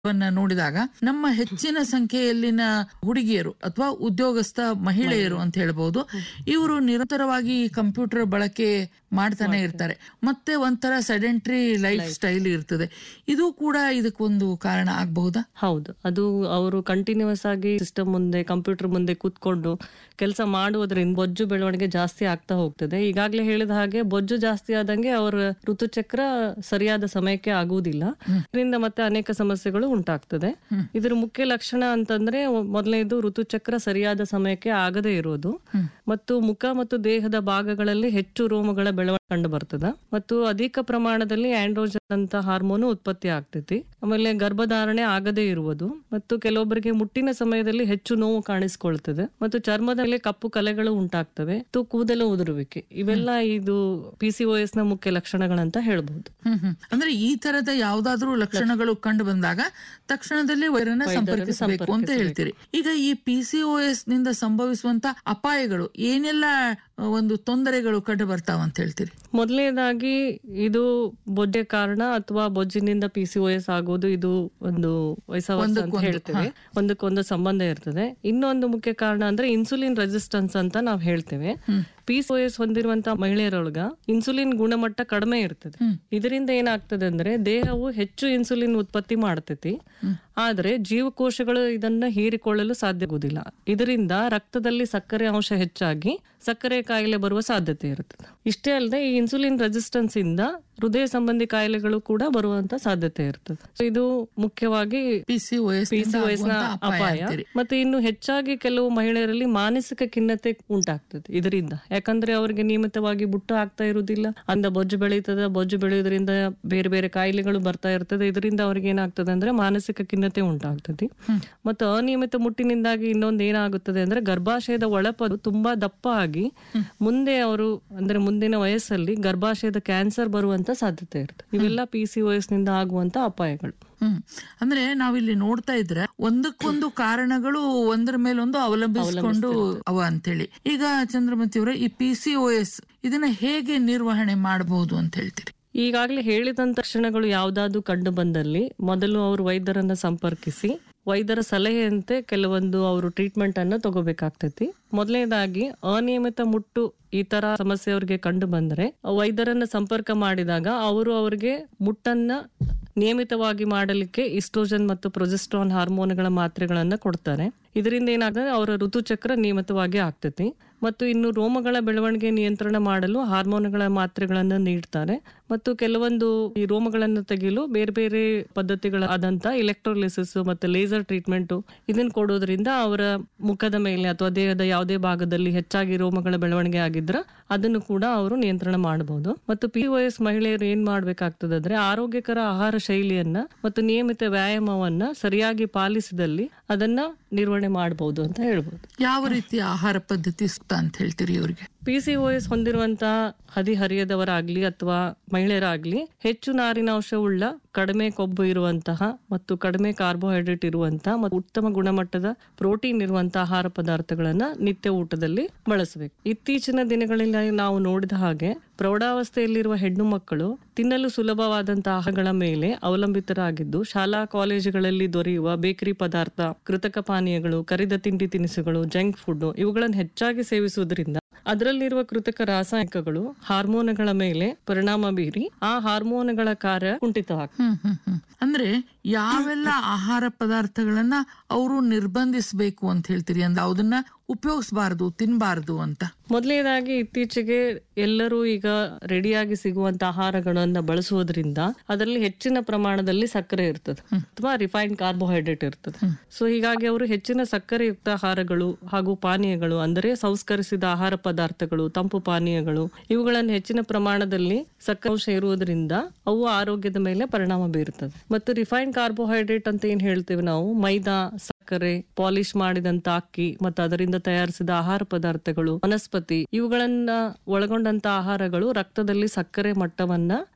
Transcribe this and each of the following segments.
ವನ್ನ ನೋಡಿದಾಗ ನಮ್ಮ ಹೆಚ್ಚಿನ ಸಂಖ್ಯೆಯಲ್ಲಿನ ಹುಡುಗಿಯರು ಅಥವಾ ಉದ್ಯೋಗಸ್ಥ ಮಹಿಳೆಯರು ಅಂತ ಹೇಳ್ಬಹುದು ಇವರು ನಿರಂತರವಾಗಿ ಕಂಪ್ಯೂಟರ್ ಬಳಕೆ ಮಾಡ್ತಾನೆ ಇರ್ತಾರೆ ಮತ್ತೆ ಒಂಥರ ಸೆಡೆಂಟ್ರಿ ಲೈಫ್ ಸ್ಟೈಲ್ ಇರ್ತದೆ ಇದು ಕೂಡ ಇದಕ್ಕೊಂದು ಕಾರಣ ಆಗಬಹುದಾ ಹೌದು ಅದು ಅವರು ಕಂಟಿನ್ಯೂಸ್ ಆಗಿ ಸಿಸ್ಟಮ್ ಮುಂದೆ ಕಂಪ್ಯೂಟರ್ ಮುಂದೆ ಕೂತ್ಕೊಂಡು ಕೆಲಸ ಮಾಡುವುದರಿಂದ ಬೊಜ್ಜು ಬೆಳವಣಿಗೆ ಜಾಸ್ತಿ ಆಗ್ತಾ ಹೋಗ್ತದೆ ಈಗಾಗಲೇ ಹೇಳಿದ ಹಾಗೆ ಬೊಜ್ಜು ಜಾಸ್ತಿ ಆದಂಗೆ ಅವರ ಋತುಚಕ್ರ ಸರಿಯಾದ ಸಮಯಕ್ಕೆ ಆಗುವುದಿಲ್ಲ ಇದರಿಂದ ಮತ್ತೆ ಅನೇಕ ಸಮಸ್ಯೆಗಳು ಉಂಟಾಗ್ತದೆ ಇದರ ಮುಖ್ಯ ಲಕ್ಷಣ ಅಂತಂದ್ರೆ ಮೊದಲನೇದು ಋತುಚಕ್ರ ಸರಿಯಾದ ಸಮಯಕ್ಕೆ ಆಗದೇ ಇರೋದು ಮತ್ತು ಮುಖ ಮತ್ತು ದೇಹದ ಭಾಗಗಳಲ್ಲಿ ಹೆಚ್ಚು ರೋಮಗಳ ಬೆಳವಣಿಗೆ ಕಂಡು ಬರ್ತದ ಮತ್ತು ಅಧಿಕ ಪ್ರಮಾಣದಲ್ಲಿ ಆಂಡ್ರೋಜನ್ ಅಂತ ಹಾರ್ಮೋನು ಉತ್ಪತ್ತಿ ಆಗ್ತೈತಿ ಆಮೇಲೆ ಗರ್ಭಧಾರಣೆ ಆಗದೇ ಇರುವುದು ಮತ್ತು ಕೆಲವೊಬ್ಬರಿಗೆ ಮುಟ್ಟಿನ ಸಮಯದಲ್ಲಿ ಹೆಚ್ಚು ನೋವು ಕಾಣಿಸ್ಕೊಳ್ತದೆ ಮತ್ತು ಚರ್ಮದ ಮೇಲೆ ಕಪ್ಪು ಕಲೆಗಳು ಉಂಟಾಗ್ತವೆ ಮತ್ತು ಕೂದಲು ಉದುರುವಿಕೆ ಇವೆಲ್ಲ ಇದು ಪಿ ಸಿ ನ ಮುಖ್ಯ ಲಕ್ಷಣಗಳಂತ ಹೇಳ್ಬಹುದು ಹ್ಮ್ ಹ್ಮ್ ಅಂದ್ರೆ ಈ ತರದ ಯಾವ್ದಾದ್ರೂ ಲಕ್ಷಣಗಳು ಕಂಡು ಬಂದಾಗ ತಕ್ಷಣದಲ್ಲಿ ವೈರನ್ನ ಸಂಪರ್ಕಿಸಬೇಕು ಅಂತ ಹೇಳ್ತೀರಿ ಈಗ ಈ ಪಿ ಸಿ ಎಸ್ ನಿಂದ ಸಂಭವಿಸುವಂತ ಅಪಾಯಗಳು ಏನೆಲ್ಲ ಆ, ಒಂದು ತೊಂದರೆಗಳು ಕಂಡು ಬರ್ತಾವ ಅಂತ ಹೇಳ್ತೀರಿ ಮೊದಲನೇದಾಗಿ ಇದು ಬೊಜ್ಜೆ ಕಾರಣ ಅಥವಾ ಬೊಜ್ಜಿನಿಂದ ಪಿ ಸಿ ಎಸ್ ಆಗೋದು ಇದು ಒಂದು ವಯಸ್ಸಾವಸ್ಥೆ ಅಂತ ಹೇಳ್ತೇವೆ ಒಂದಕ್ಕೊಂದು ಸಂಬಂಧ ಇರ್ತದೆ ಇನ್ನೊಂದು ಮುಖ್ಯ ಕಾರಣ ಅಂದ್ರೆ ಇನ್ಸುಲಿನ್ ರೆಸಿಸ್ಟೆನ್ಸ್ ಅಂತ ನಾವು ಹೇಳ್ತೇವೆ ಪಿ ಸಿ ಎಸ್ ಹೊಂದಿರುವಂತ ಮಹಿಳೆಯರೊಳಗ ಇನ್ಸುಲಿನ್ ಗುಣಮಟ್ಟ ಕಡಿಮೆ ಇರ್ತದೆ ಇದರಿಂದ ಏನಾಗ್ತದೆ ಅಂದ್ರೆ ದೇಹವು ಹೆಚ್ಚು ಇನ್ಸುಲಿನ್ ಉತ್ಪತ್ತಿ ಮಾಡ್ತೈತಿ ಆದ್ರೆ ಜೀವಕೋಶಗಳು ಇದನ್ನ ಹೀರಿಕೊಳ್ಳಲು ಸಾಧ್ಯ ಆಗುದಿಲ್ಲ ಇದರಿಂದ ರಕ್ತದಲ್ಲಿ ಸಕ್ಕರೆ ಅಂಶ ಹೆಚ್ಚಾಗಿ ಸಕ್ಕರೆ ಕಾಯಿಲೆ ಬರುವ ಸಾಧ್ಯತೆ ಇರುತ್ತದೆ ಇಷ್ಟೇ ಅಲ್ಲದೆ ಈ ಇನ್ಸುಲಿನ್ ರೆಸಿಸ್ಟೆನ್ಸ್ ಇಂದ ಹೃದಯ ಸಂಬಂಧಿ ಕಾಯಿಲೆಗಳು ಕೂಡ ಬರುವಂತ ಸಾಧ್ಯತೆ ಇರ್ತದೆ So ಇದು ಮುಖ್ಯವಾಗಿ ಪಿ ಸಿ ಎಸ್ PCOS ನ ಅಪಾಯ ಮತ್ತೆ ಇನ್ನು ಹೆಚ್ಚಾಗಿ ಕೆಲವು ಮಹಿಳೆಯರಲ್ಲಿ ಮಾನಸಿಕ ಖಿನ್ನತೆ ಉಂಟಾಗ್ತದೆ ಇದರಿಂದ ಯಾಕಂದ್ರೆ ಅವರಿಗೆ ನಿಯಮಿತವಾಗಿ ಬುಟ್ಟು ಆಗ್ತಾ ಇರುವುದಿಲ್ಲ ಅಂದ ಬೊಜ್ಜು ಬೆಳೀತದೆ ಬೊಜ್ಜು ಬೆಳೆಯೋದ್ರಿಂದ ಬೇರೆ ಬೇರೆ ಕಾಯಿಲೆಗಳು ಬರ್ತಾ ಇರ್ತದೆ ಇದರಿಂದ ಅವ್ರಿಗೆ ಏನಾಗ್ತದೆ ಅಂದ್ರೆ ಮಾನಸಿಕ ಖಿನ್ನತೆ ಉಂಟಾಗ್ತದೆ ಮತ್ತು ಅನಿಯಮಿತ ಮುಟ್ಟಿನಿಂದಾಗಿ ಇನ್ನೊಂದು ಏನಾಗುತ್ತದೆ ಅಂದ್ರೆ ಗರ್ಭಾಶಯದ ಒಳಪದು ತುಂಬಾ ದಪ್ಪ ಆಗಿ ಮುಂದೆ ಅವರು ಅಂದ್ರೆ ಮುಂದಿನ ವಯಸ್ಸಲ್ಲಿ ಗರ್ಭಾಶಯದ ಕ್ಯಾನ್ಸರ್ ಬರುವಂತ ಸಾಧ್ಯತೆ ಇರುತ್ತೆ ಇವೆಲ್ಲ ಪಿ ಸಿ ನಿಂದ ಆಗುವಂತ ಅಪಾಯಗಳು ಹ್ಮ್ ಅಂದ್ರೆ ನಾವಿಲ್ಲಿ ನೋಡ್ತಾ ಇದ್ರೆ ಒಂದಕ್ಕೊಂದು ಕಾರಣಗಳು ಒಂದರ ಮೇಲೊಂದು ಅವಲಂಬಿಸಿಕೊಂಡು ಅವ ಅಂತೇಳಿ ಈಗ ಚಂದ್ರಮತಿ ಅವರೇ ಈ ಪಿ ಸಿ ಎಸ್ ಇದನ್ನ ಹೇಗೆ ನಿರ್ವಹಣೆ ಮಾಡಬಹುದು ಅಂತ ಹೇಳ್ತೀರಿ ಈಗಾಗಲೇ ಹೇಳಿದಂತ ಲಕ್ಷಣಗಳು ಯಾವ್ದಾದ್ರು ಕಂಡು ಬಂದಲ್ಲಿ ಮೊದಲು ಅವರು ವೈದ್ಯರನ್ನ ಸಂಪರ್ಕಿಸಿ ವೈದ್ಯರ ಸಲಹೆಯಂತೆ ಕೆಲವೊಂದು ಅವರು ಟ್ರೀಟ್ಮೆಂಟ್ ಅನ್ನ ತಗೋಬೇಕಾಗ್ತೈತಿ ಮೊದಲನೇದಾಗಿ ಅನಿಯಮಿತ ಮುಟ್ಟು ಈ ತರ ಸಮಸ್ಯೆ ಅವ್ರಿಗೆ ಕಂಡು ಬಂದ್ರೆ ವೈದ್ಯರನ್ನ ಸಂಪರ್ಕ ಮಾಡಿದಾಗ ಅವರು ಅವರಿಗೆ ಮುಟ್ಟನ್ನ ನಿಯಮಿತವಾಗಿ ಮಾಡಲಿಕ್ಕೆ ಇಸ್ಟ್ರೋಜನ್ ಮತ್ತು ಪ್ರೊಜೆಸ್ಟ್ರಾನ್ ಹಾರ್ಮೋನ್ಗಳ ಮಾತ್ರೆಗಳನ್ನ ಕೊಡ್ತಾರೆ ಇದರಿಂದ ಏನಾಗ್ತದೆ ಅವರ ಋತುಚಕ್ರ ನಿಯಮಿತವಾಗಿ ಆಗ್ತೈತಿ ಮತ್ತು ಇನ್ನು ರೋಮಗಳ ಬೆಳವಣಿಗೆ ನಿಯಂತ್ರಣ ಮಾಡಲು ಹಾರ್ಮೋನ್ಗಳ ಮಾತ್ರೆಗಳನ್ನು ನೀಡ್ತಾರೆ ಮತ್ತು ಕೆಲವೊಂದು ಈ ರೋಮಗಳನ್ನು ತೆಗೆಯಲು ಬೇರೆ ಬೇರೆ ಪದ್ಧತಿಗಳಾದಂತ ಇಲೆಕ್ಟ್ರೋಲಿಸಿಸ್ ಮತ್ತೆ ಲೇಸರ್ ಟ್ರೀಟ್ಮೆಂಟ್ ಇದನ್ನ ಕೊಡೋದ್ರಿಂದ ಅವರ ಮುಖದ ಮೇಲೆ ಅಥವಾ ದೇಹದ ಯಾವುದೇ ಭಾಗದಲ್ಲಿ ಹೆಚ್ಚಾಗಿ ರೋಮಗಳ ಬೆಳವಣಿಗೆ ಆಗಿದ್ರೆ ಅದನ್ನು ಕೂಡ ಅವರು ನಿಯಂತ್ರಣ ಮಾಡಬಹುದು ಮತ್ತು ಪಿ ಎಸ್ ಮಹಿಳೆಯರು ಏನ್ ಮಾಡ್ಬೇಕಾಗ್ತದೆ ಅಂದ್ರೆ ಆರೋಗ್ಯಕರ ಆಹಾರ ಶೈಲಿಯನ್ನ ಮತ್ತು ನಿಯಮಿತ ವ್ಯಾಯಾಮವನ್ನ ಸರಿಯಾಗಿ ಪಾಲಿಸಿದಲ್ಲಿ ಅದನ್ನ ನಿರ್ವಹಣೆ ಮಾಡಬಹುದು ಅಂತ ಹೇಳ್ಬೋದು ಯಾವ ರೀತಿಯ ಆಹಾರ ಪದ್ಧತಿ ಸೂಕ್ತ ಅಂತ ಹೇಳ್ತೀರಿ ಇವ್ರಿಗೆ ಪಿ ಸಿ ಎಸ್ ಹೊಂದಿರುವಂತಹ ಹದಿಹರಿಯದವರಾಗ್ಲಿ ಅಥವಾ ಮಹಿಳೆಯರಾಗ್ಲಿ ಹೆಚ್ಚು ನಾರಿನಾಂಶ ಉಳ್ಳ ಕಡಿಮೆ ಕೊಬ್ಬು ಇರುವಂತಹ ಮತ್ತು ಕಡಿಮೆ ಕಾರ್ಬೋಹೈಡ್ರೇಟ್ ಇರುವಂತಹ ಮತ್ತು ಉತ್ತಮ ಗುಣಮಟ್ಟದ ಪ್ರೋಟೀನ್ ಇರುವಂತಹ ಆಹಾರ ಪದಾರ್ಥಗಳನ್ನ ನಿತ್ಯ ಊಟದಲ್ಲಿ ಬಳಸಬೇಕು ಇತ್ತೀಚಿನ ದಿನಗಳಲ್ಲಿ ನಾವು ನೋಡಿದ ಹಾಗೆ ಪ್ರೌಢಾವಸ್ಥೆಯಲ್ಲಿರುವ ಹೆಣ್ಣು ಮಕ್ಕಳು ತಿನ್ನಲು ಸುಲಭವಾದಂತಹ ಆಹಾರಗಳ ಮೇಲೆ ಅವಲಂಬಿತರಾಗಿದ್ದು ಶಾಲಾ ಕಾಲೇಜುಗಳಲ್ಲಿ ದೊರೆಯುವ ಬೇಕರಿ ಪದಾರ್ಥ ಕೃತಕ ಪಾನೀಯಗಳು ಕರಿದ ತಿಂಡಿ ತಿನಿಸುಗಳು ಜಂಕ್ ಫುಡ್ ಇವುಗಳನ್ನು ಹೆಚ್ಚಾಗಿ ಸೇವಿಸುವುದರಿಂದ ಅದರಲ್ಲಿರುವ ಕೃತಕ ರಾಸಾಯನಿಕಗಳು ಹಾರ್ಮೋನ್ಗಳ ಮೇಲೆ ಪರಿಣಾಮ ಬೀರಿ ಆ ಹಾರ್ಮೋನ್ಗಳ ಕಾರ್ಯ ಕುಂಠಿತವಾಗ್ತದೆ ಹ್ಮ್ ಹ್ಮ್ ಹ್ಮ್ ಅಂದ್ರೆ ಯಾವೆಲ್ಲ ಆಹಾರ ಪದಾರ್ಥಗಳನ್ನ ಅವರು ನಿರ್ಬಂಧಿಸಬೇಕು ಅಂತ ಹೇಳ್ತೀರಿ ಅಂದ್ರೆ ಅದನ್ನ ಉಪಯೋಗಿಸಬಾರದು ತಿನ್ಬಾರದು ಅಂತ ಮೊದಲನೇದಾಗಿ ಇತ್ತೀಚೆಗೆ ಎಲ್ಲರೂ ಈಗ ರೆಡಿಯಾಗಿ ಸಿಗುವಂತ ಆಹಾರಗಳನ್ನ ಬಳಸುವುದರಿಂದ ಅದರಲ್ಲಿ ಹೆಚ್ಚಿನ ಪ್ರಮಾಣದಲ್ಲಿ ಸಕ್ಕರೆ ಇರ್ತದೆ ಅಥವಾ ರಿಫೈನ್ಡ್ ಕಾರ್ಬೋಹೈಡ್ರೇಟ್ ಇರ್ತದೆ ಸೊ ಹೀಗಾಗಿ ಅವರು ಹೆಚ್ಚಿನ ಸಕ್ಕರೆಯುಕ್ತ ಆಹಾರಗಳು ಹಾಗೂ ಪಾನೀಯಗಳು ಅಂದರೆ ಸಂಸ್ಕರಿಸಿದ ಆಹಾರ ಪದಾರ್ಥಗಳು ತಂಪು ಪಾನೀಯಗಳು ಇವುಗಳನ್ನು ಹೆಚ್ಚಿನ ಪ್ರಮಾಣದಲ್ಲಿ ಸಕ್ಕರೆ ಅಂಶ ಇರುವುದರಿಂದ ಅವು ಆರೋಗ್ಯದ ಮೇಲೆ ಪರಿಣಾಮ ಬೀರುತ್ತದೆ ಮತ್ತು ರಿಫೈನ್ಡ್ ಕಾರ್ಬೋಹೈಡ್ರೇಟ್ ಅಂತ ಏನ್ ಹೇಳ್ತೇವೆ ನಾವು ಮೈದಾ ಸಕ್ಕರೆ ಪಾಲಿಶ್ ಮಾಡಿದಂತ ಅಕ್ಕಿ ಮತ್ತು ಅದರಿಂದ ತಯಾರಿಸಿದ ಆಹಾರ ಪದಾರ್ಥಗಳು ವನಸ್ಪತಿ ಇವುಗಳನ್ನ ಒಳಗೊಂಡಂತ ಆಹಾರಗಳು ರಕ್ತದಲ್ಲಿ ಸಕ್ಕರೆ ಮಟ್ಟವನ್ನ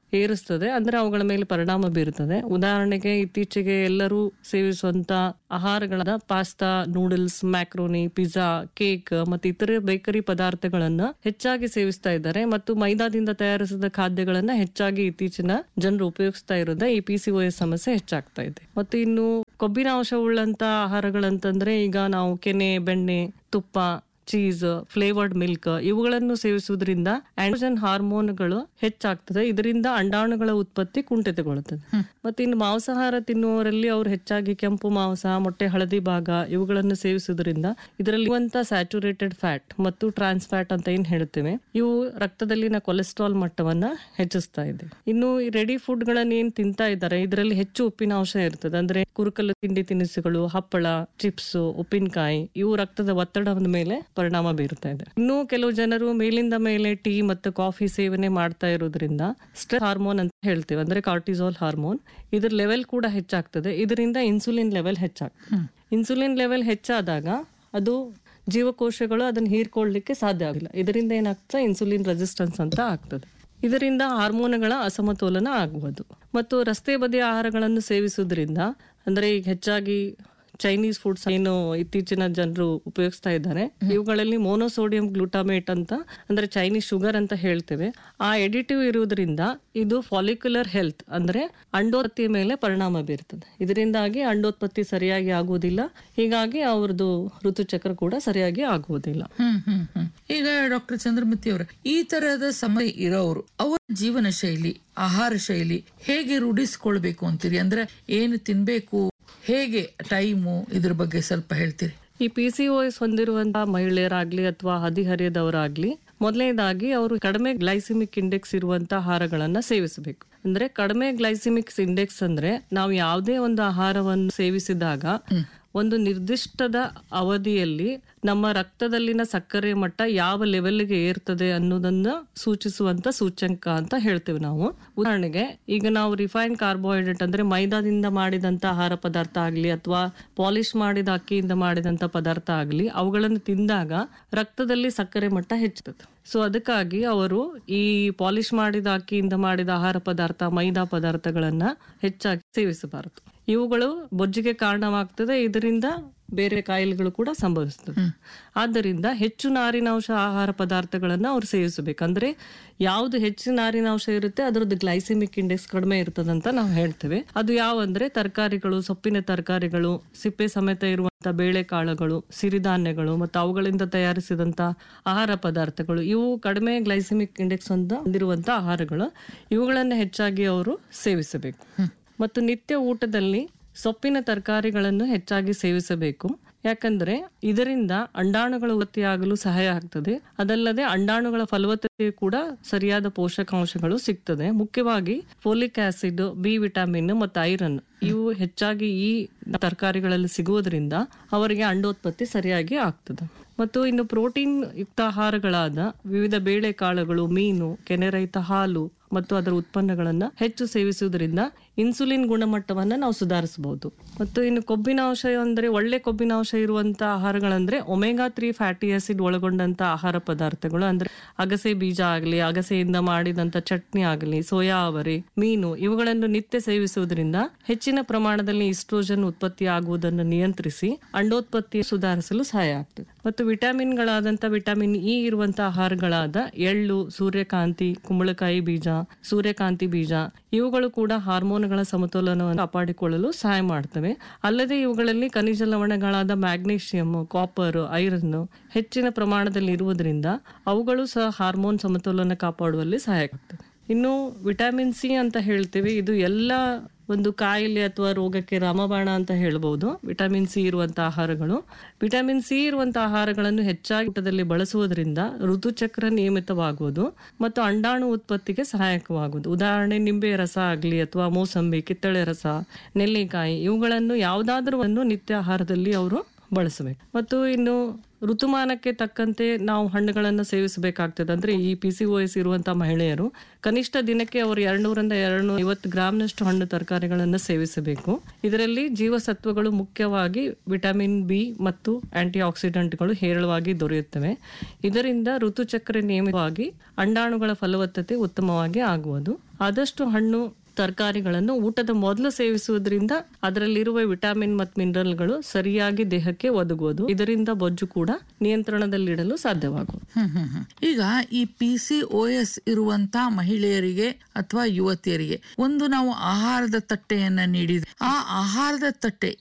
ಏರಿಸ್ತದೆ ಅಂದ್ರೆ ಅವುಗಳ ಮೇಲೆ ಪರಿಣಾಮ ಬೀರುತ್ತದೆ ಉದಾಹರಣೆಗೆ ಇತ್ತೀಚೆಗೆ ಎಲ್ಲರೂ ಸೇವಿಸುವಂತ ಆಹಾರಗಳಾದ pasta noodles macaroni pizza cake ಮತ್ತು ಇತರೆ ಬೇಕರಿ ಪದಾರ್ಥಗಳನ್ನ ಹೆಚ್ಚಾಗಿ ಸೇವಿಸ್ತಾ ಇದ್ದಾರೆ ಮತ್ತು ಮೈದಾದಿಂದ ತಯಾರಿಸಿದ ಖಾದ್ಯಗಳನ್ನ ಹೆಚ್ಚಾಗಿ ಇತ್ತೀಚಿನ ಜನರು ಉಪಯೋಗಿಸ್ತಾ ಇರೋದ್ರಿಂದ ಈ ಪಿ ಸಿ ಸಮಸ್ಯೆ ಹೆಚ್ಚಾಗ್ತಾ ಇದೆ ಮತ್ತು ಇನ್ನು ಕೊಬ್ಬಿನ ಅಂಶವುಳ್ಳಂತ ಆಹಾರಗಳಂತಂದ್ರೆ ಈಗ ನಾವು ಕೆನೆ ಬೆಣ್ಣೆ ತುಪ್ಪ ಚೀಸ್ ಫ್ಲೇವರ್ಡ್ ಮಿಲ್ಕ್ ಇವುಗಳನ್ನು ಸೇವಿಸುವುದರಿಂದ ಆಂಡ್ರೋಜನ್ ಹಾರ್ಮೋನ್ಗಳು ಹೆಚ್ಚಾಗ್ತದೆ ಇದರಿಂದ ಅಂಡಾಣುಗಳ ಉತ್ಪತ್ತಿ ಕುಂಠಿತಗೊಳ್ಳುತ್ತದೆ ಮತ್ತೆ ಇನ್ನು ಮಾಂಸಾಹಾರ ತಿನ್ನುವವರಲ್ಲಿ ಅವರು ಹೆಚ್ಚಾಗಿ ಕೆಂಪು ಮಾಂಸ ಮೊಟ್ಟೆ ಹಳದಿ ಭಾಗ ಇವುಗಳನ್ನು ಸೇವಿಸುವುದರಿಂದ ಇದರಲ್ಲಿ ಇರುವಂತ ಸ್ಯಾಚುರೇಟೆಡ್ ಫ್ಯಾಟ್ ಮತ್ತು ಟ್ರಾನ್ಸ್ ಫ್ಯಾಟ್ ಅಂತ ಏನ್ ಹೇಳ್ತೇವೆ ಇವು ರಕ್ತದಲ್ಲಿನ ಕೊಲೆಸ್ಟ್ರಾಲ್ ಮಟ್ಟವನ್ನ ಹೆಚ್ಚಿಸ್ತಾ ಇದೆ ಇನ್ನು ಈ ರೆಡಿ ಫುಡ್ ಗಳನ್ನ ಏನ್ ತಿಂತಾ ಇದ್ದಾರೆ ಇದರಲ್ಲಿ ಹೆಚ್ಚು ಉಪ್ಪಿನ ಅಂಶ ಇರ್ತದೆ ಅಂದ್ರೆ ಕುರುಕಲು ತಿಂಡಿ ತಿನಿಸುಗಳು ಹಪ್ಪಳ ಚಿಪ್ಸ್ ಉಪ್ಪಿನಕಾಯಿ ಇವು ರಕ್ತದ ಒತ್ತಡದ ಮೇಲೆ ಪರಿಣಾಮ ಬೀರುತ್ತಾ ಇದೆ ಇನ್ನು ಕೆಲವು ಜನರು ಮೇಲಿಂದ ಮೇಲೆ ಟೀ ಮತ್ತು ಕಾಫಿ ಸೇವನೆ ಮಾಡ್ತಾ ಇರೋದ್ರಿಂದ ಸ್ಟ್ರೆಸ್ ಹಾರ್ಮೋನ್ ಅಂತ ಹೇಳ್ತೇವೆ ಅಂದ್ರೆ ಕಾರ್ಟಿಸೋಲ್ ಹಾರ್ಮೋನ್ ಇದ್ರ ಲೆವೆಲ್ ಕೂಡ ಹೆಚ್ಚಾಗ್ತದೆ ಇದರಿಂದ ಇನ್ಸುಲಿನ್ ಲೆವೆಲ್ ಹೆಚ್ಚಾಗ್ತದೆ ಇನ್ಸುಲಿನ್ ಲೆವೆಲ್ ಹೆಚ್ಚಾದಾಗ ಅದು ಜೀವಕೋಶಗಳು ಅದನ್ನ ಹೀರ್ಕೊಳ್ಳಿಕ್ಕೆ ಸಾಧ್ಯ ಆಗಿಲ್ಲ ಇದರಿಂದ ಏನಾಗ್ತದೆ ಇನ್ಸುಲಿನ್ ರೆಸಿಸ್ಟೆನ್ಸ್ ಅಂತ ಆಗ್ತದೆ ಇದರಿಂದ ಹಾರ್ಮೋನ್ಗಳ ಅಸಮತೋಲನ ಆಗಬಹುದು ಮತ್ತು ರಸ್ತೆ ಬದಿಯ ಆಹಾರಗಳನ್ನು ಸೇವಿಸುವುದರಿಂದ ಅಂದ್ರೆ ಈಗ ಹೆಚ್ಚಾಗಿ ಚೈನೀಸ್ ಫುಡ್ಸ್ ಏನು ಇತ್ತೀಚಿನ ಜನರು ಉಪಯೋಗಿಸ್ತಾ ಇದ್ದಾರೆ ಇವುಗಳಲ್ಲಿ ಮೋನೋಸೋಡಿಯಂ ಗ್ಲೂಟಾಮೇಟ್ ಅಂತ ಅಂದ್ರೆ ಚೈನೀಸ್ ಶುಗರ್ ಅಂತ ಹೇಳ್ತೇವೆ ಆ ಎಡಿಟಿವ್ ಇರುವುದರಿಂದ ಇದು ಫಾಲಿಕ್ಯುಲರ್ ಹೆಲ್ತ್ ಅಂದ್ರೆ ಅಂಡೋತ್ಪತ್ತಿಯ ಮೇಲೆ ಪರಿಣಾಮ ಬೀರ್ತದೆ ಇದರಿಂದಾಗಿ ಅಂಡೋತ್ಪತ್ತಿ ಸರಿಯಾಗಿ ಆಗುವುದಿಲ್ಲ ಹೀಗಾಗಿ ಅವ್ರದ್ದು ಋತುಚಕ್ರ ಕೂಡ ಸರಿಯಾಗಿ ಆಗುವುದಿಲ್ಲ ಹ್ಮ್ ಹ್ಮ್ ಹ್ಮ್ ಈಗ ಡಾಕ್ಟರ್ ಚಂದ್ರಮತಿ ಅವರ ಈ ತರಹದ ಸಮಯ ಇರೋರು ಅವರ ಜೀವನ ಶೈಲಿ ಆಹಾರ ಶೈಲಿ ಹೇಗೆ ರೂಢಿಸ್ಕೊಳ್ಬೇಕು ಅಂತೀರಿ ಅಂದ್ರೆ ಏನು ತಿನ್ಬೇಕು ಹೇಗೆ ಟೈಮು ಇದ್ರ ಬಗ್ಗೆ ಸ್ವಲ್ಪ ಹೇಳ್ತೀರಿ ಈ ಪಿ ಸಿ ಓ ಎಸ್ ಹೊಂದಿರುವಂತಹ ಮಹಿಳೆಯರಾಗ್ಲಿ ಅಥವಾ ಹದಿಹರಿಯದವರಾಗ್ಲಿ ಮೊದಲನೇದಾಗಿ ಅವರು ಕಡಿಮೆ ಗ್ಲೈಸಿಮಿಕ್ ಇಂಡೆಕ್ಸ್ ಇರುವಂತ ಆಹಾರಗಳನ್ನ ಸೇವಿಸಬೇಕು ಅಂದ್ರೆ ಕಡಿಮೆ ಗ್ಲೈಸಿಮಿಕ್ಸ್ ಇಂಡೆಕ್ಸ್ ಅಂದ್ರೆ ನಾವು ಯಾವುದೇ ಒಂದು ಆಹಾರವನ್ನು ಸೇವಿಸಿದಾಗ ಒಂದು ನಿರ್ದಿಷ್ಟದ ಅವಧಿಯಲ್ಲಿ ನಮ್ಮ ರಕ್ತದಲ್ಲಿನ ಸಕ್ಕರೆ ಮಟ್ಟ ಯಾವ ಲೆವೆಲ್ಗೆ ಏರ್ತದೆ ಅನ್ನೋದನ್ನ ಸೂಚಿಸುವಂತ ಸೂಚ್ಯಂಕ ಅಂತ ಹೇಳ್ತೇವೆ ನಾವು ಉದಾಹರಣೆಗೆ ಈಗ ನಾವು ರಿಫೈನ್ ಕಾರ್ಬೋಹೈಡ್ರೇಟ್ ಅಂದ್ರೆ ಮೈದಾದಿಂದ ಮಾಡಿದಂತ ಆಹಾರ ಪದಾರ್ಥ ಆಗ್ಲಿ ಅಥವಾ ಪಾಲಿಶ್ ಮಾಡಿದ ಅಕ್ಕಿಯಿಂದ ಮಾಡಿದಂತ ಪದಾರ್ಥ ಆಗ್ಲಿ ಅವುಗಳನ್ನು ತಿಂದಾಗ ರಕ್ತದಲ್ಲಿ ಸಕ್ಕರೆ ಮಟ್ಟ ಹೆಚ್ಚುತ್ತದೆ ಸೊ ಅದಕ್ಕಾಗಿ ಅವರು ಈ ಪಾಲಿಶ್ ಮಾಡಿದ ಅಕ್ಕಿಯಿಂದ ಮಾಡಿದ ಆಹಾರ ಪದಾರ್ಥ ಮೈದಾ ಪದಾರ್ಥಗಳನ್ನ ಹೆಚ್ಚಾಗಿ ಸೇವಿಸಬಾರದು ಇವುಗಳು ಬೊಜ್ಜಿಗೆ ಕಾರಣವಾಗ್ತದೆ ಇದರಿಂದ ಬೇರೆ ಕಾಯಿಲೆಗಳು ಕೂಡ ಸಂಭವಿಸ್ತದೆ ಆದ್ದರಿಂದ ಹೆಚ್ಚು ನಾರಿನಾಂಶ ಆಹಾರ ಪದಾರ್ಥಗಳನ್ನ ಅವ್ರು ಸೇವಿಸಬೇಕು ಅಂದ್ರೆ ಯಾವ್ದು ಹೆಚ್ಚು ನಾರಿನಾಂಶ ಇರುತ್ತೆ ಅದರದ್ದು ಗ್ಲೈಸೆಮಿಕ್ ಇಂಡೆಕ್ಸ್ ಕಡಿಮೆ ಇರ್ತದಂತ ನಾವು ಹೇಳ್ತೇವೆ ಅದು ಯಾವಂದ್ರೆ ತರಕಾರಿಗಳು ಸೊಪ್ಪಿನ ತರಕಾರಿಗಳು ಸಿಪ್ಪೆ ಸಮೇತ ಇರುವಂತ ಬೇಳೆಕಾಳುಗಳು ಸಿರಿಧಾನ್ಯಗಳು ಮತ್ತು ಅವುಗಳಿಂದ ತಯಾರಿಸಿದಂತ ಆಹಾರ ಪದಾರ್ಥಗಳು ಇವು ಕಡಿಮೆ ಗ್ಲೈಸೆಮಿಕ್ ಇಂಡೆಕ್ಸ್ ಅಂತ ಹೊಂದಿರುವಂತ ಆಹಾರಗಳು ಇವುಗಳನ್ನ ಹೆಚ್ಚಾಗಿ ಅವರು ಸೇವಿಸಬೇಕು ಮತ್ತು ನಿತ್ಯ ಊಟದಲ್ಲಿ ಸೊಪ್ಪಿನ ತರಕಾರಿಗಳನ್ನು ಹೆಚ್ಚಾಗಿ ಸೇವಿಸಬೇಕು ಯಾಕಂದ್ರೆ ಇದರಿಂದ ಅಂಡಾಣುಗಳ ಉತ್ಪತ್ತಿಯಾಗಲು ಸಹಾಯ ಆಗ್ತದೆ ಅದಲ್ಲದೆ ಅಂಡಾಣುಗಳ ಫಲವತ್ತತೆ ಕೂಡ ಸರಿಯಾದ ಪೋಷಕಾಂಶಗಳು ಸಿಗ್ತದೆ ಮುಖ್ಯವಾಗಿ ಫೋಲಿಕ್ ಆಸಿಡ್ ಬಿ ವಿಟಮಿನ್ ಮತ್ತು ಐರನ್ ಇವು ಹೆಚ್ಚಾಗಿ ಈ ತರಕಾರಿಗಳಲ್ಲಿ ಸಿಗುವುದರಿಂದ ಅವರಿಗೆ ಅಂಡೋತ್ಪತ್ತಿ ಸರಿಯಾಗಿ ಆಗ್ತದೆ ಮತ್ತು ಇನ್ನು ಪ್ರೋಟೀನ್ ಯುಕ್ತ ಆಹಾರಗಳಾದ ವಿವಿಧ ಬೇಳೆಕಾಳುಗಳು ಮೀನು ಕೆನೆರಹಿತ ಹಾಲು ಮತ್ತು ಅದರ ಉತ್ಪನ್ನಗಳನ್ನ ಹೆಚ್ಚು ಸೇವಿಸುವುದರಿಂದ ಇನ್ಸುಲಿನ್ ಗುಣಮಟ್ಟವನ್ನ ನಾವು ಸುಧಾರಿಸಬಹುದು ಮತ್ತು ಇನ್ನು ಕೊಬ್ಬಿನಾಂಶ ಅಂದ್ರೆ ಒಳ್ಳೆ ಕೊಬ್ಬಿನಾಂಶ ಇರುವಂತ ಆಹಾರಗಳಂದ್ರೆ ಒಮೆಗಾ ತ್ರೀ ಫ್ಯಾಟಿ ಆಸಿಡ್ ಒಳಗೊಂಡಂತ ಆಹಾರ ಪದಾರ್ಥಗಳು ಅಂದ್ರೆ ಅಗಸೆ ಬೀಜ ಆಗಲಿ ಅಗಸೆಯಿಂದ ಮಾಡಿದಂತ ಚಟ್ನಿ ಆಗಲಿ ಸೋಯಾ ಅವರೆ ಮೀನು ಇವುಗಳನ್ನು ನಿತ್ಯ ಸೇವಿಸುವುದರಿಂದ ಹೆಚ್ಚಿನ ಪ್ರಮಾಣದಲ್ಲಿ ಇಸ್ಟ್ರೋಜನ್ ಉತ್ಪತ್ತಿ ಆಗುವುದನ್ನು ನಿಯಂತ್ರಿಸಿ ಅಂಡೋತ್ಪತ್ತಿ ಸುಧಾರಿಸಲು ಸಹಾಯ ಆಗ್ತದೆ ಮತ್ತು ವಿಟಮಿನ್ಗಳಾದಂಥ ವಿಟಮಿನ್ ಇ ಇರುವಂತ ಆಹಾರಗಳಾದ ಎಳ್ಳು ಸೂರ್ಯಕಾಂತಿ ಕುಂಬಳಕಾಯಿ ಬೀಜ ಸೂರ್ಯಕಾಂತಿ ಬೀಜ ಇವುಗಳು ಕೂಡ ಹಾರ್ಮೋನ್ಗಳ ಸಮತೋಲನವನ್ನು ಕಾಪಾಡಿಕೊಳ್ಳಲು ಸಹಾಯ ಮಾಡ್ತವೆ ಅಲ್ಲದೆ ಇವುಗಳಲ್ಲಿ ಖನಿಜ ಲವಣಗಳಾದ ಮ್ಯಾಗ್ನೀಷಿಯಂ ಕಾಪರ್ ಐರನ್ ಹೆಚ್ಚಿನ ಪ್ರಮಾಣದಲ್ಲಿ ಇರುವುದರಿಂದ ಅವುಗಳು ಸಹ ಹಾರ್ಮೋನ್ ಸಮತೋಲನ ಕಾಪಾಡುವಲ್ಲಿ ಸಹಾಯ ಆಗ್ತದೆ ಇನ್ನು ವಿಟಮಿನ್ ಸಿ ಅಂತ ಹೇಳ್ತೇವೆ ಇದು ಎಲ್ಲ ಒಂದು ಕಾಯಿಲೆ ಅಥವಾ ರೋಗಕ್ಕೆ ರಾಮಬಾಣ ಅಂತ ಹೇಳ್ಬೋದು ವಿಟಮಿನ್ ಸಿ ಇರುವಂತಹ ಆಹಾರಗಳು ವಿಟಮಿನ್ ಸಿ ಇರುವಂತಹ ಆಹಾರಗಳನ್ನು ಹೆಚ್ಚಾಗಿ ಊಟದಲ್ಲಿ ಬಳಸುವುದರಿಂದ ಋತುಚಕ್ರ ನಿಯಮಿತವಾಗುವುದು ಮತ್ತು ಅಂಡಾಣು ಉತ್ಪತ್ತಿಗೆ ಸಹಾಯಕವಾಗುವುದು ಉದಾಹರಣೆ ನಿಂಬೆ ರಸ ಆಗಲಿ ಅಥವಾ ಮೋಸಂಬಿ ಕಿತ್ತಳೆ ರಸ ನೆಲ್ಲಿಕಾಯಿ ಇವುಗಳನ್ನು ಯಾವುದಾದ್ರೂ ಒಂದು ನಿತ್ಯ ಆಹಾರದಲ್ಲಿ ಅವರು ಬಳಸಬೇಕು ಮತ್ತು ಇನ್ನು ಋತುಮಾನಕ್ಕೆ ತಕ್ಕಂತೆ ನಾವು ಹಣ್ಣುಗಳನ್ನು ಸೇವಿಸಬೇಕಾಗ್ತದೆ ಅಂದ್ರೆ ಈ ಪಿ ಸಿ ಓ ಎಸ್ ಇರುವಂತಹ ಮಹಿಳೆಯರು ಕನಿಷ್ಠ ದಿನಕ್ಕೆ ಅವರು ಎರಡ್ನೂರಿಂದ ಎರಡು ಐವತ್ತು ಗ್ರಾಮ್ನಷ್ಟು ಹಣ್ಣು ತರಕಾರಿಗಳನ್ನು ಸೇವಿಸಬೇಕು ಇದರಲ್ಲಿ ಜೀವಸತ್ವಗಳು ಮುಖ್ಯವಾಗಿ ವಿಟಮಿನ್ ಬಿ ಮತ್ತು ಆಂಟಿ ಆಕ್ಸಿಡೆಂಟ್ಗಳು ಹೇರಳವಾಗಿ ದೊರೆಯುತ್ತವೆ ಇದರಿಂದ ಋತುಚಕ್ರ ನಿಯಮಿತವಾಗಿ ಅಂಡಾಣುಗಳ ಫಲವತ್ತತೆ ಉತ್ತಮವಾಗಿ ಆಗುವುದು ಆದಷ್ಟು ಹಣ್ಣು ತರಕಾರಿಗಳನ್ನು ಊಟದ ಮೊದಲು ಸೇವಿಸುವುದರಿಂದ ಅದರಲ್ಲಿರುವ ವಿಟಮಿನ್ ಮತ್ತು ಮಿನರಲ್ಗಳು ಸರಿಯಾಗಿ ದೇಹಕ್ಕೆ ಒದಗುವುದು ಇದರಿಂದ ಬೊಜ್ಜು ಕೂಡ ನಿಯಂತ್ರಣದಲ್ಲಿಡಲು ಸಾಧ್ಯವಾಗುವುದು ಹ್ಮ್ ಹ್ಮ್ ಹ್ಮ್. ಈಗ ಈ ಪಿ ಸಿ ಓ ಎಸ್ ಇರುವಂತ ಮಹಿಳೆಯರಿಗೆ ಅಥವಾ ಯುವತಿಯರಿಗೆ ಒಂದು ನಾವು ಆಹಾರದ ತಟ್ಟೆಯನ್ನ ನೀಡಿದ್ರೆ ಆ ಆಹಾರದ ತಟ್ಟೆ